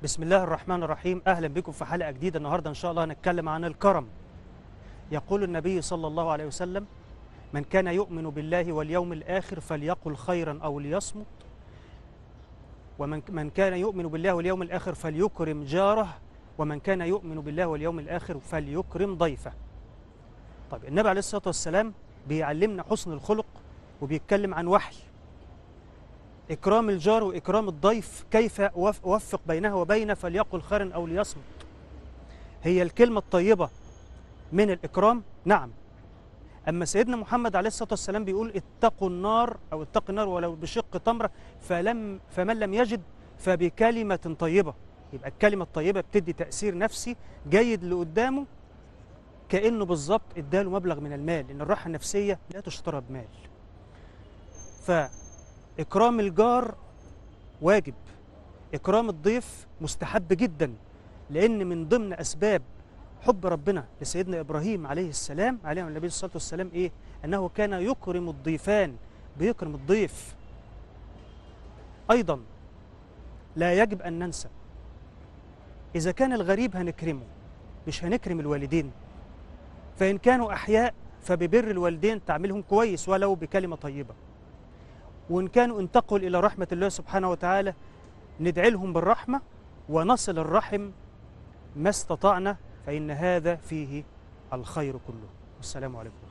بسم الله الرحمن الرحيم أهلا بكم في حلقة جديدة النهاردة إن شاء الله هنتكلم عن الكرم يقول النبي صلى الله عليه وسلم من كان يؤمن بالله واليوم الآخر فليقل خيرا أو ليصمت ومن من كان يؤمن بالله واليوم الآخر فليكرم جاره ومن كان يؤمن بالله واليوم الآخر فليكرم ضيفه طيب النبي عليه الصلاة والسلام بيعلمنا حسن الخلق وبيتكلم عن وحي إكرام الجار وإكرام الضيف كيف أوفق بينها وبين فليقل خيرا أو ليصمت هي الكلمة الطيبة من الإكرام نعم أما سيدنا محمد عليه الصلاة والسلام بيقول اتقوا النار أو اتقوا النار ولو بشق تمرة فلم فمن لم يجد فبكلمة طيبة يبقى الكلمة الطيبة بتدي تأثير نفسي جيد لقدامه كأنه بالظبط اداله مبلغ من المال لأن الراحة النفسية لا تشترى بمال فإكرام الجار واجب إكرام الضيف مستحب جدا لأن من ضمن أسباب حب ربنا لسيدنا إبراهيم عليه السلام عليه النبي الصلاة والسلام إيه؟ أنه كان يكرم الضيفان بيكرم الضيف أيضا لا يجب أن ننسى إذا كان الغريب هنكرمه مش هنكرم الوالدين فإن كانوا أحياء فببر الوالدين تعملهم كويس ولو بكلمة طيبة وإن كانوا انتقلوا إلى رحمة الله سبحانه وتعالى ندعي لهم بالرحمة ونصل الرحم ما استطعنا فإن هذا فيه الخير كله والسلام عليكم